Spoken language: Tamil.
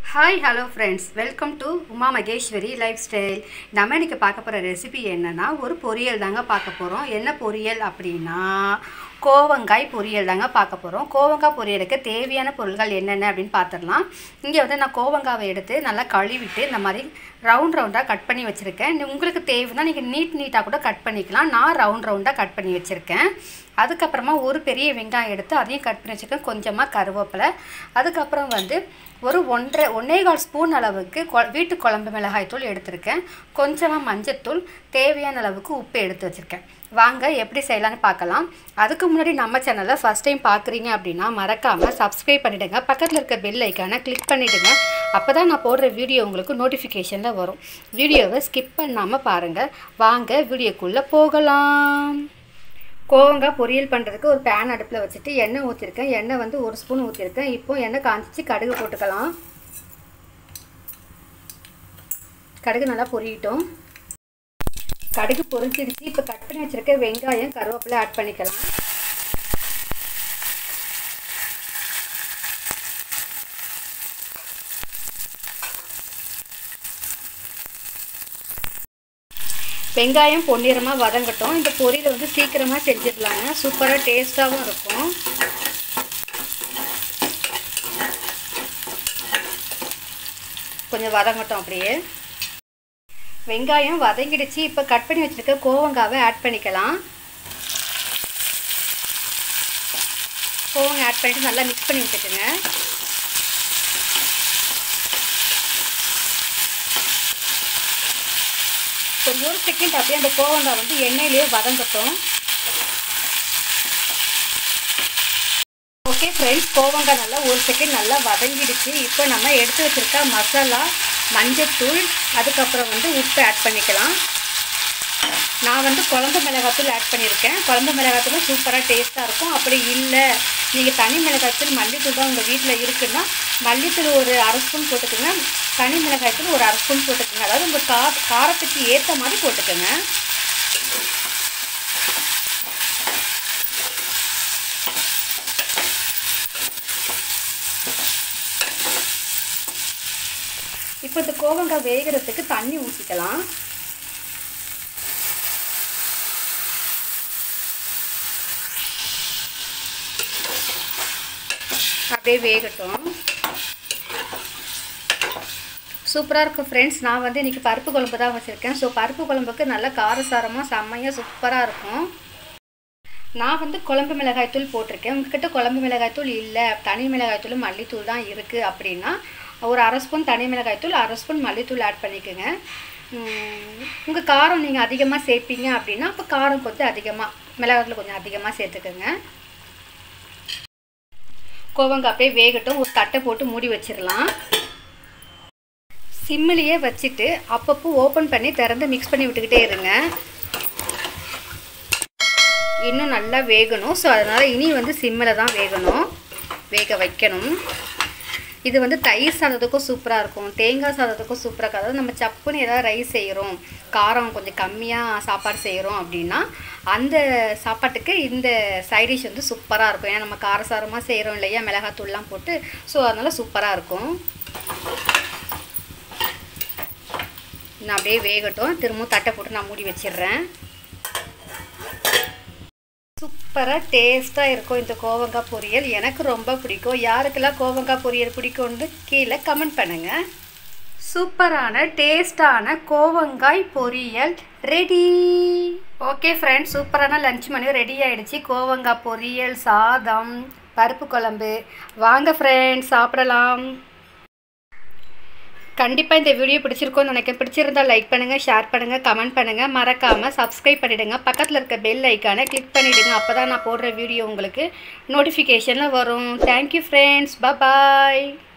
hi hello friends welcome to Uma Maheswari life style நம்ம இன்றைக்கி பார்க்க போகிற ரெசிபி என்னென்னா ஒரு பொரியல் தாங்க பார்க்க போகிறோம் என்ன பொரியல் அப்படின்னா கோவங்காய் பொரியல் தாங்க பார்க்க போகிறோம் கோவங்காய் பொரியலுக்கு தேவையான பொருட்கள் என்னென்ன அப்படின்னு பார்த்துடலாம் இங்கே வந்து நான் கோவங்காவை எடுத்து நல்லா கழுவிட்டு இந்த மாதிரி ரவுண்ட் ரவுண்டாக கட் பண்ணி வச்சுருக்கேன் நீ- உங்களுக்கு தேவைன்னா நீங்கள் நீட் நீட்டாக கூட கட் பண்ணிக்கலாம் நான் ரவுண்ட் ரவுண்டாக கட் பண்ணி வச்சுருக்கேன் அதுக்கப்புறமா ஒரு பெரிய வெங்காயம் எடுத்து அதையும் கட் பண்ணி வச்சுருக்கேன் கொஞ்சமாக கருவேப்பிலை அதுக்கப்புறம் வந்து ஒரு ஒன்றரை ஒன்றே கால் ஸ்பூன் அளவுக்கு கொ வீட்டு குழம்பு மிளகாய் தூள் எடுத்திருக்கேன் கொஞ்சமாக மஞ்சத்தூள் தேவையான அளவுக்கு உப்பு எடுத்து வச்சுருக்கேன் வாங்க எப்படி செய்யலாம்னு பார்க்கலாம் அதுக்கு முன்னாடி நம்ம சேனலை ஃபஸ்ட் டைம் பார்க்குறீங்க அப்படின்னா மறக்காமல் சப்ஸ்கிரைப் பண்ணிவிடுங்க பக்கத்தில் இருக்க பெல் ஐக்கானை கிளிக் பண்ணிவிடுங்க அப்போ தான் நான் போடுற வீடியோ உங்களுக்கு நோட்டிஃபிகேஷனில் வரும் வீடியோவை ஸ்கிப் பண்ணாமல் பாருங்கள் வாங்க வீடியோக்குள்ளே போகலாம் கோவங்காய் பொரியல் பண்ணுறதுக்கு ஒரு பேன் அடுப்பில் வச்சுட்டு எண்ணெய் ஊற்றிருக்கேன் எண்ணெய் வந்து ஒரு ஸ்பூன் ஊற்றிருக்கேன் இப்போ எண்ணெய் காஞ்சிச்சு கடுகு போட்டுக்கலாம் கடுகு நல்லா பொரியட்டும் கடுகு பொரிச்சிடுச்சு இப்போ கட் பண்ணி வச்சுருக்க வெங்காயம் கருவேப்பிலை ஆட் பண்ணிக்கலாம் வெங்காயம் பொன்னிறமாக வதங்கட்டும் இந்த பொரியலை வந்து சீக்கிரமாக செஞ்சிடலாங்க சூப்பராக டேஸ்ட்டாகவும் இருக்கும் கொஞ்சம் வதங்கட்டும் அப்படியே வெங்காயம் வதங்கிடுச்சு இப்போ கட் பண்ணி வச்சுருக்க கோவங்காவை ஆட் பண்ணிக்கலாம் கோவங்க ஆட் பண்ணிட்டு நல்லா மிக்ஸ் பண்ணி விட்டுக்குங்க ஒரு ஒரு செகண்ட் அப்படியே அந்த கோவங்காய் வந்து எண்ணெயிலேயே வதங்கட்டும் ஓகே ஃப்ரெண்ட்ஸ் கோவங்காய் நல்லா ஒரு செகண்ட் நல்லா வதங்கிடுச்சு இப்போ நம்ம எடுத்து வச்சுருக்க மசாலா மஞ்சத்தூள் அதுக்கப்புறம் வந்து உப்பு ஆட் பண்ணிக்கலாம் நான் வந்து குழம்பு மிளகாத்தூள் ஆட் பண்ணியிருக்கேன் குழம்பு மிளகாத்தூளும் சூப்பராக டேஸ்ட்டாக இருக்கும் அப்படி இல்லை நீங்கள் தனி மிளகாத்தூள் மல்லித்தூள் தான் உங்கள் வீட்டில் இருக்குன்னா மல்லித்தூள் ஒரு அரை ஸ்பூன் போட்டுக்கோங்க தனி மிளகாய்த்தூள் ஒரு அரை ஸ்பூன் போட்டுக்கோங்க அதாவது உங்கள் கா காரத்துக்கு ஏற்ற மாதிரி போட்டுக்கோங்க இப்போ இந்த கோவங்காய் வேகிறதுக்கு தண்ணி ஊற்றிக்கலாம் அப்படியே வேகட்டும் சூப்பராக இருக்கும் ஃப்ரெண்ட்ஸ் நான் வந்து இன்றைக்கி பருப்பு குழம்பு தான் வச்சுருக்கேன் ஸோ பருப்பு குழம்புக்கு நல்ல காரசாரமாக செம்மையாக சூப்பராக இருக்கும் நான் வந்து குழம்பு மிளகாய்த்தூள் போட்டிருக்கேன் உங்ககிட்ட குழம்பு மிளகாய்த்தூள் இல்லை தனி மிளகாய்த்தூள் மல்லித்தூள் தான் இருக்குது அப்படின்னா ஒரு அரை ஸ்பூன் தனி மிளகாய்த்தூள் அரை ஸ்பூன் மல்லித்தூள் ஆட் பண்ணிக்கோங்க உங்கள் காரம் நீங்கள் அதிகமாக சேர்ப்பீங்க அப்படின்னா அப்போ காரம் கொஞ்சம் அதிகமாக மிளகாய்த்தூள் கொஞ்சம் அதிகமாக சேர்த்துக்கோங்க கோவங்காய் அப்படியே வேகட்டும் ஒரு தட்டை போட்டு மூடி வச்சிடலாம் சிம்மிலேயே வச்சுட்டு அப்பப்போ ஓப்பன் பண்ணி திறந்து மிக்ஸ் பண்ணி விட்டுக்கிட்டே இருங்க இன்னும் நல்லா வேகணும் ஸோ அதனால் இனி வந்து சிம்மில் தான் வேகணும் வேக வைக்கணும் இது வந்து தயிர் சாதத்துக்கும் சூப்பராக இருக்கும் தேங்காய் சாதத்துக்கும் சூப்பராக இருக்கும் அதாவது நம்ம சப்புன்னு ஏதாவது ரைஸ் செய்கிறோம் காரம் கொஞ்சம் கம்மியாக சாப்பாடு செய்கிறோம் அப்படின்னா அந்த சாப்பாட்டுக்கு இந்த சைடிஷ் வந்து சூப்பராக இருக்கும் ஏன்னா நம்ம காரசாரமாக செய்கிறோம் இல்லையா மிளகாத்தூள்லாம் போட்டு ஸோ அதனால் சூப்பராக இருக்கும் நான் அப்படியே வேகட்டும் திரும்பவும் தட்டை போட்டு நான் மூடி வச்சிடுறேன் சூப்பராக டேஸ்ட்டாக இருக்கும் இந்த கோவங்காய் பொரியல் எனக்கு ரொம்ப பிடிக்கும் யாருக்கெல்லாம் கோவங்காய் பொரியல் பிடிக்கும்னு கீழே கமெண்ட் பண்ணுங்கள் சூப்பரான டேஸ்டான கோவங்காய் பொரியல் ரெடி ஓகே ஃப்ரெண்ட்ஸ் சூப்பரான லஞ்ச் மணி ரெடி ஆயிடுச்சு கோவங்காய் பொரியல் சாதம் பருப்பு குழம்பு வாங்க ஃப்ரெண்ட்ஸ் சாப்பிடலாம் கண்டிப்பாக இந்த வீடியோ பிடிச்சிருக்கோன்னு நினைக்கிறேன் பிடிச்சிருந்தா லைக் பண்ணுங்கள் ஷேர் பண்ணுங்கள் கமெண்ட் பண்ணுங்கள் மறக்காமல் சப்ஸ்கிரைப் பண்ணிவிடுங்க பக்கத்தில் இருக்க பெல் ஐக்கானை கிளிக் பண்ணிவிடுங்க அப்போ தான் நான் போடுற வீடியோ உங்களுக்கு நோட்டிஃபிகேஷனில் வரும் தேங்க்யூ ஃப்ரெண்ட்ஸ் பாய்